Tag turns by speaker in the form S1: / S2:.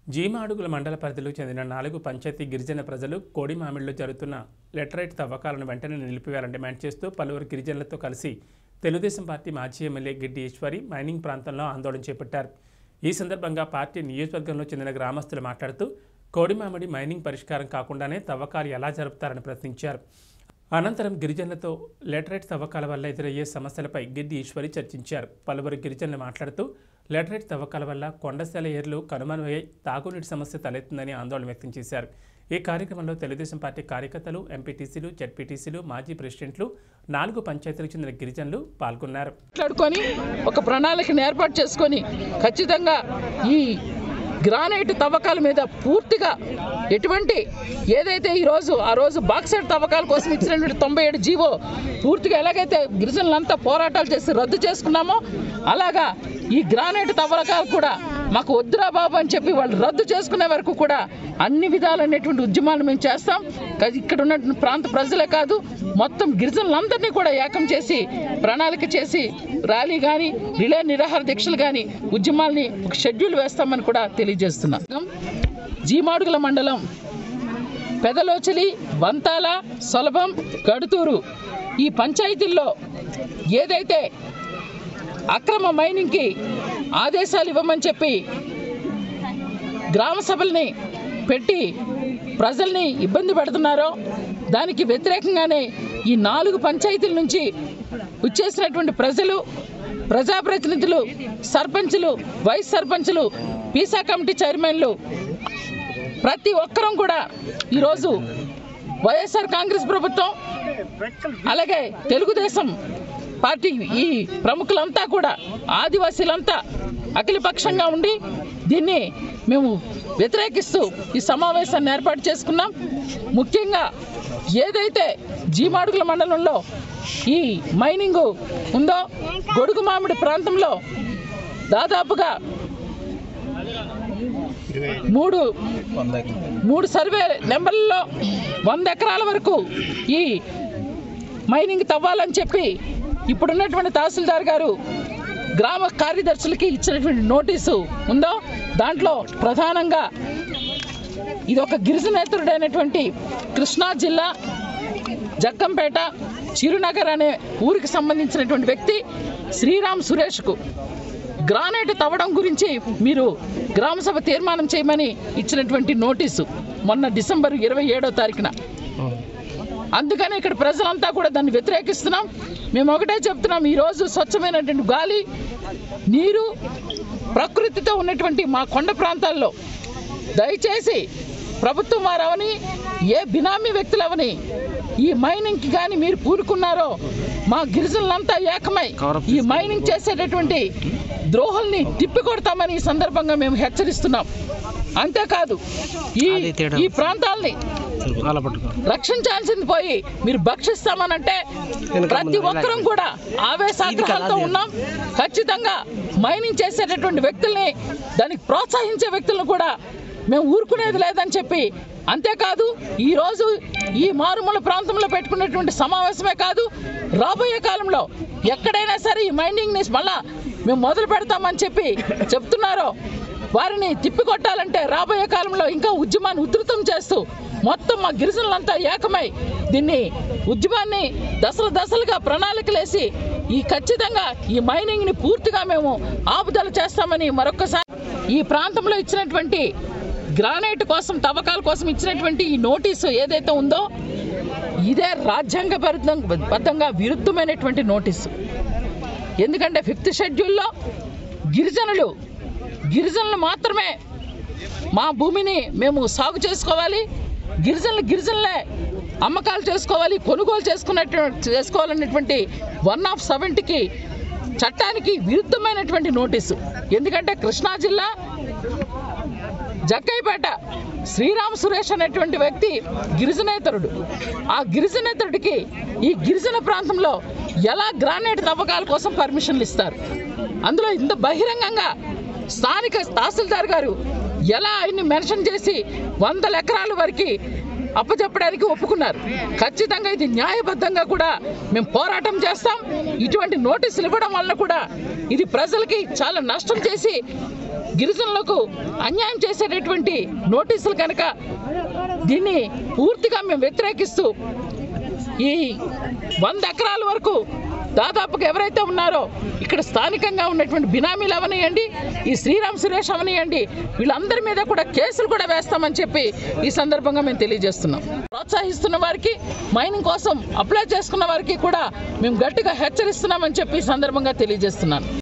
S1: జీమాడుగుల మండల పరిధిలో చెందిన నాలుగు పంచాయతీ గిరిజన ప్రజలు కోడిమామిడిలో జరుగుతున్న లెటరైట్ తవ్వకాలను వెంటనే నిలిపివేయాలని డిమాండ్ చేస్తూ పలువురు గిరిజనులతో కలిసి తెలుగుదేశం పార్టీ మాజీ ఎమ్మెల్యే గిడ్డి ఈశ్వరి మైనింగ్ ప్రాంతంలో ఆందోళన చేపట్టారు ఈ సందర్భంగా పార్టీ నియోజకవర్గంలో చెందిన గ్రామస్తులు మాట్లాడుతూ కోడిమామిడి మైనింగ్ పరిష్కారం కాకుండానే తవ్వకాలు ఎలా జరుపుతారని ప్రశ్నించారు అనంతరం గిరిజనులతో లెటరైట్ తవ్వకాల వల్ల ఎదురయ్యే సమస్యలపై గిడ్డి ఈశ్వరి చర్చించారు పలువురు గిరిజనులు మాట్లాడుతూ లెటరైట్ తవ్వకాల వల్ల కొండశాల ఏర్లు కనుమరుగై తాగునీటి సమస్య తలెత్తుందని ఆందోళన వ్యక్తం చేశారు ఈ కార్యక్రమంలో తెలుగుదేశం పార్టీ కార్యకర్తలు ఎంపీటీసీలు జడ్పీటీసీలు మాజీ ప్రెసిడెంట్లు నాలుగు పంచాయతీలకు చెందిన గిరిజనులు పాల్గొన్నారు
S2: మాట్లాడుకొని ఒక ప్రణాళికను ఏర్పాటు చేసుకొని ఖచ్చితంగా ఈ గ్రానైట్ తవ్వకాల మీద పూర్తిగా ఎటువంటి ఏదైతే ఈ రోజు ఆ రోజు బాక్సైడ్ తవ్వకాల కోసం ఇచ్చినటువంటి తొంభై ఏడు జీవో పూర్తిగా ఎలాగైతే గిరిజనులంతా పోరాటాలు చేసి రద్దు చేసుకున్నామో అలాగా ఈ గ్రానైట్ తవ్వకాలు కూడా మాకు వద్దురా బాబు అని చెప్పి వాళ్ళు రద్దు చేసుకునే వరకు కూడా అన్ని విధాలైనటువంటి ఉద్యమాలు మేము చేస్తాం కా- ఇక్కడ ఉన్నటువంటి ప్రాంత ప్రజలే కాదు మొత్తం గిరిజనులందరినీ కూడా ఏకం చేసి ప్రణాళిక చేసి ర్యాలీ కానీ రిలే నిరాహార దీక్షలు కానీ ఉద్యమాల్ని ఒక షెడ్యూల్ వేస్తామని కూడా తెలియజేస్తున్నాం జీమాడుగుల మండలం పెదలోచలి వంతాల సొలభం గడుతూరు ఈ పంచాయతీల్లో ఏదైతే అక్రమ మైనింగ్కి ఆదేశాలు ఇవ్వమని చెప్పి గ్రామ సభల్ని పెట్టి ప్రజల్ని ఇబ్బంది పెడుతున్నారో దానికి వ్యతిరేకంగానే ఈ నాలుగు పంచాయతీల నుంచి వచ్చేసినటువంటి ప్రజలు ప్రజాప్రతినిధులు సర్పంచులు వైస్ సర్పంచులు పీసా కమిటీ చైర్మన్లు ప్రతి ఒక్కరం కూడా ఈరోజు వైఎస్ఆర్ కాంగ్రెస్ ప్రభుత్వం అలాగే తెలుగుదేశం పార్టీ ఈ ప్రముఖులంతా కూడా ఆదివాసీలంతా అఖిలపక్షంగా ఉండి దీన్ని మేము వ్యతిరేకిస్తూ ఈ సమావేశాన్ని ఏర్పాటు చేసుకున్నాం ముఖ్యంగా ఏదైతే జీమాడుగుల మండలంలో ఈ మైనింగ్ ఉందో గొడుగు మామిడి ప్రాంతంలో దాదాపుగా మూడు మూడు సర్వే నెంబర్లలో వంద ఎకరాల వరకు ఈ మైనింగ్ తవ్వాలని చెప్పి ఇప్పుడున్నటువంటి తహసీల్దార్ గారు గ్రామ కార్యదర్శులకి ఇచ్చినటువంటి నోటీసు ఉందో దాంట్లో ప్రధానంగా ఇది ఒక గిరిజనేతరుడైనటువంటి కృష్ణా జిల్లా జక్కంపేట చిరునగర్ అనే ఊరికి సంబంధించినటువంటి వ్యక్తి శ్రీరామ్ సురేష్కు గ్రానైట్ తవ్వడం గురించి మీరు గ్రామసభ తీర్మానం చేయమని ఇచ్చినటువంటి నోటీసు మొన్న డిసెంబర్ ఇరవై ఏడో తారీఖున అందుకని ఇక్కడ ప్రజలంతా కూడా దాన్ని వ్యతిరేకిస్తున్నాం మేము ఒకటే చెప్తున్నాం ఈరోజు స్వచ్ఛమైనటువంటి గాలి నీరు ప్రకృతితో ఉన్నటువంటి మా కొండ ప్రాంతాల్లో దయచేసి ప్రభుత్వం వారవని ఏ బినామీ వ్యక్తులవని ఈ మైనింగ్కి కానీ మీరు పూనుకున్నారో మా గిరిజనులంతా ఏకమై ఈ మైనింగ్ చేసేటటువంటి ద్రోహుల్ని తిప్పికొడతామని ఈ సందర్భంగా మేము హెచ్చరిస్తున్నాం అంతేకాదు ఈ ఈ ప్రాంతాల్ని రక్షించాల్సింది పోయి మీరు భక్షిస్తామనంటే ప్రతి ఒక్కరం కూడా ఆవేశాగ్రహాలతో ఉన్నాం ఖచ్చితంగా మైనింగ్ చేసేటటువంటి వ్యక్తుల్ని దానికి ప్రోత్సహించే వ్యక్తులను కూడా మేము ఊరుకునేది లేదని చెప్పి అంతేకాదు ఈ రోజు ఈ మారుమూల ప్రాంతంలో పెట్టుకున్నటువంటి సమావేశమే కాదు రాబోయే కాలంలో ఎక్కడైనా సరే ఈ మైనింగ్ ని మళ్ళా మేము మొదలు పెడతామని చెప్పి చెప్తున్నారో వారిని తిప్పికొట్టాలంటే రాబోయే కాలంలో ఇంకా ఉద్యమాన్ని ఉధృతం చేస్తూ మొత్తం మా గిరిజనులంతా ఏకమై దీన్ని ఉద్యమాన్ని దశల దశలుగా ప్రణాళికలేసి ఈ ఖచ్చితంగా ఈ మైనింగ్ ని పూర్తిగా మేము ఆపుదల చేస్తామని మరొకసారి ఈ ప్రాంతంలో ఇచ్చినటువంటి గ్రానైట్ కోసం తవ్వకాల కోసం ఇచ్చినటువంటి ఈ నోటీసు ఏదైతే ఉందో ఇదే రాజ్యాంగ బద్ధంగా విరుద్ధమైనటువంటి నోటీసు ఎందుకంటే ఫిఫ్త్ షెడ్యూల్లో గిరిజనులు గిరిజనులు మాత్రమే మా భూమిని మేము సాగు చేసుకోవాలి గిరిజనులు గిరిజనులే అమ్మకాలు చేసుకోవాలి కొనుగోలు చేసుకున్నట్టు చేసుకోవాలనేటువంటి వన్ ఆఫ్ సెవెంటీకి చట్టానికి విరుద్ధమైనటువంటి నోటీసు ఎందుకంటే కృష్ణా జిల్లా జక్కైపేట శ్రీరామ్ సురేష్ అనేటువంటి వ్యక్తి గిరిజనేతరుడు ఆ గిరిజనేతరుడికి ఈ గిరిజన ప్రాంతంలో ఎలా గ్రానైట్ తవ్వకాల కోసం పర్మిషన్లు ఇస్తారు అందులో ఇంత బహిరంగంగా స్థానిక తహసీల్దార్ గారు ఎలా ఆయన్ని మెన్షన్ చేసి వందల ఎకరాల వరకు అప్పచెప్పడానికి ఒప్పుకున్నారు ఖచ్చితంగా ఇది న్యాయబద్ధంగా కూడా మేము పోరాటం చేస్తాం ఇటువంటి నోటీసులు ఇవ్వడం వల్ల కూడా ఇది ప్రజలకి చాలా నష్టం చేసి గిరిజనులకు అన్యాయం చేసేటటువంటి నోటీసులు కనుక దీన్ని పూర్తిగా మేము వ్యతిరేకిస్తూ ఈ వంద ఎకరాల వరకు దాదాపుగా ఎవరైతే ఉన్నారో ఇక్కడ స్థానికంగా ఉన్నటువంటి బినామీలు అవనియండి ఈ శ్రీరామ్ సురేష్ అవనియండి వీళ్ళందరి మీద కూడా కేసులు కూడా వేస్తామని చెప్పి ఈ సందర్భంగా మేము తెలియజేస్తున్నాం ప్రోత్సహిస్తున్న వారికి మైనింగ్ కోసం అప్లై చేసుకున్న వారికి కూడా మేము గట్టిగా హెచ్చరిస్తున్నామని చెప్పి ఈ సందర్భంగా తెలియజేస్తున్నాను